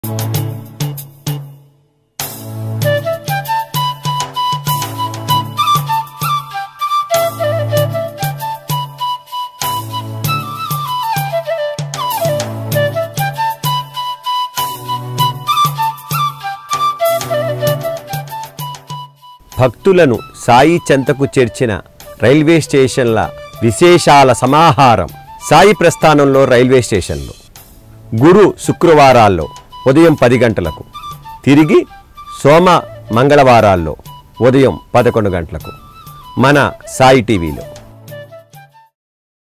భక్తులను సాయి చెంతకు చేర్చిన రైల్వే స్టేషన్ల విశేషాల సమాహారం సాయి ప్రస్థానంలో రైల్వే స్టేషన్లు గురు శుక్రవారాల్లో ఉదయం పది గంటలకు తిరిగి సోమ మంగళవారాల్లో ఉదయం పదకొండు గంటలకు మన సాయి టీవీలో